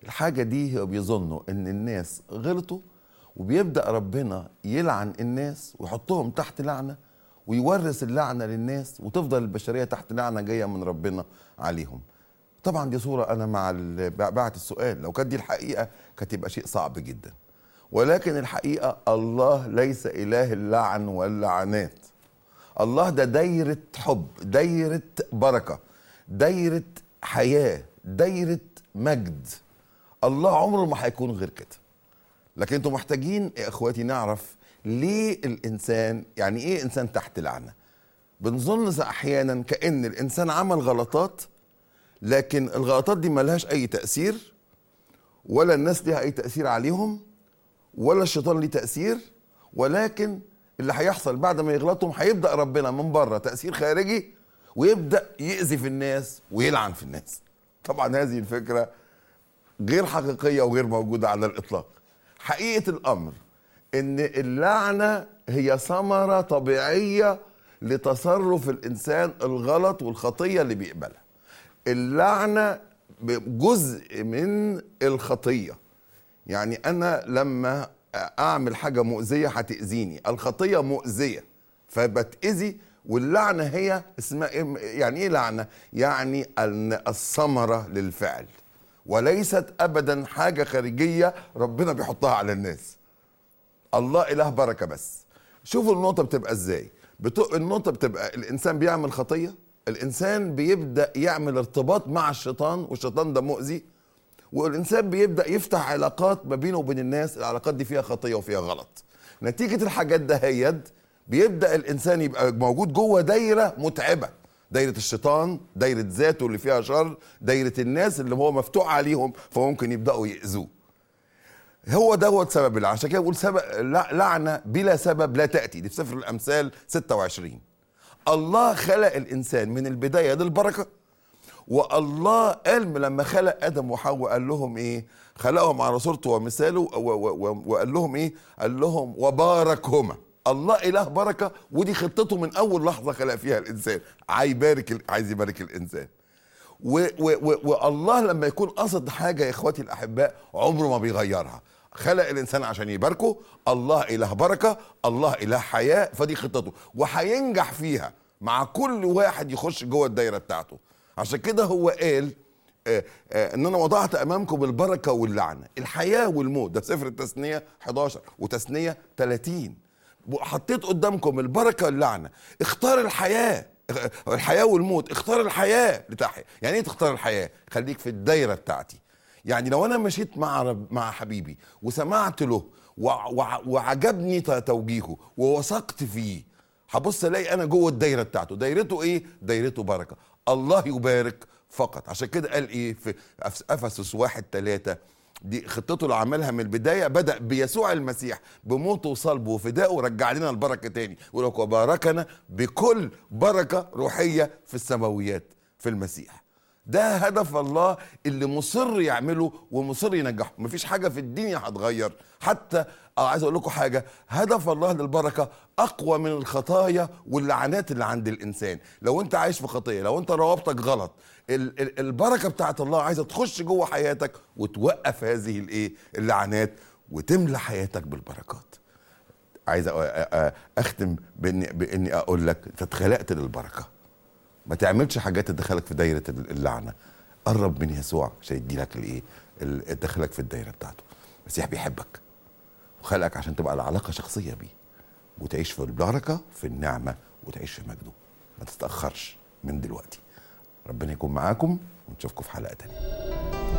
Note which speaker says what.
Speaker 1: الحاجه دي هو بيظنوا ان الناس غلطوا وبيبدا ربنا يلعن الناس ويحطهم تحت لعنه ويورث اللعنه للناس وتفضل البشريه تحت لعنه جايه من ربنا عليهم طبعا دي صوره انا مع ال- بعت السؤال لو كانت دي الحقيقه كانت يبقى شيء صعب جدا ولكن الحقيقه الله ليس اله اللعن واللعنات الله ده دايرة حب دايرة بركة دايرة حياة دايرة مجد الله عمره ما هيكون غير كده لكن انتوا محتاجين يا اخواتي نعرف ليه الانسان يعني ايه انسان تحت لعنة بنظن احيانا كأن الانسان عمل غلطات لكن الغلطات دي ملهاش اي تأثير ولا الناس ليها اي تأثير عليهم ولا الشيطان ليه تأثير ولكن اللي هيحصل بعد ما يغلطهم هيبدأ ربنا من بره تأثير خارجي ويبدأ يأذي في الناس ويلعن في الناس طبعا هذه الفكرة غير حقيقية وغير موجودة على الإطلاق حقيقة الأمر إن اللعنة هي ثمرة طبيعية لتصرف الإنسان الغلط والخطية اللي بيقبلها اللعنة جزء من الخطيه يعني انا لما اعمل حاجه مؤذيه هتاذيني الخطيه مؤذيه فبتاذي واللعنه هي اسمها إيه؟ يعني ايه لعنه يعني ان الثمره للفعل وليست ابدا حاجه خارجيه ربنا بيحطها على الناس الله اله بركه بس شوفوا النقطه بتبقى ازاي بتق... النقطه بتبقى الانسان بيعمل خطيه الانسان بيبدا يعمل ارتباط مع الشيطان والشيطان ده مؤذي والانسان بيبدا يفتح علاقات ما بينه وبين الناس العلاقات دي فيها خطيه وفيها غلط نتيجه الحاجات ده هيد بيبدا الانسان يبقى موجود جوه دايره متعبه دايره الشيطان دايره ذاته اللي فيها شر دايره الناس اللي هو مفتوح عليهم فممكن يبداوا ياذوه هو دوت سبب اللعنه عشان كده بقول سبب لعنه بلا سبب لا تاتي دي في سفر الامثال 26 الله خلق الانسان من البدايه للبركه والله قال لما خلق ادم وحواء قال لهم ايه خلقهم على صورته ومثاله وقال لهم ايه قال لهم وباركهما الله اله بركه ودي خطته من اول لحظه خلق فيها الانسان عايز يبارك عايز يبارك الانسان و و و والله لما يكون قصد حاجه يا اخواتي الاحباء عمره ما بيغيرها خلق الانسان عشان يباركه الله اله بركه الله اله حياه فدي خطته وهينجح فيها مع كل واحد يخش جوه الدايره بتاعته عشان كده هو قال آه آه ان انا وضعت امامكم البركه واللعنه الحياه والموت ده سفر التثنيه 11 وتثنيه 30 حطيت قدامكم البركه واللعنه اختار الحياه الحياه والموت اختار الحياه لتحيا يعني ايه تختار الحياه خليك في الدايره بتاعتي يعني لو انا مشيت مع رب مع حبيبي وسمعت له وعجبني توجيهه ووثقت فيه هبص الاقي انا جوه الدايره بتاعته دايرته ايه دايرته بركه الله يبارك فقط عشان كده قال ايه في افسس واحد ثلاثة دي خطته اللي عملها من البداية بدأ بيسوع المسيح بموته وصلبه وفدائه رجع لنا البركة تاني يقول لك وباركنا بكل بركة روحية في السماويات في المسيح ده هدف الله اللي مصر يعمله ومصر ينجحه مفيش حاجة في الدنيا هتغير حتى اه عايز اقول لكم حاجه هدف الله للبركه اقوى من الخطايا واللعنات اللي عند الانسان لو انت عايش في خطيه لو انت روابطك غلط ال- ال- البركه بتاعت الله عايزه تخش جوه حياتك وتوقف هذه الايه اللعنات وتملى حياتك بالبركات عايز أ- أ- اختم باني باني اقول لك انت اتخلقت للبركه ما تعملش حاجات تدخلك في دايره اللعنه قرب من يسوع عشان يدي لك الايه يدخلك في الدايره بتاعته المسيح بيحبك وخلقك عشان تبقى العلاقه شخصيه بيه وتعيش في البركه في النعمه وتعيش في مجده ما تتاخرش من دلوقتي ربنا يكون معاكم ونشوفكم في حلقه تانيه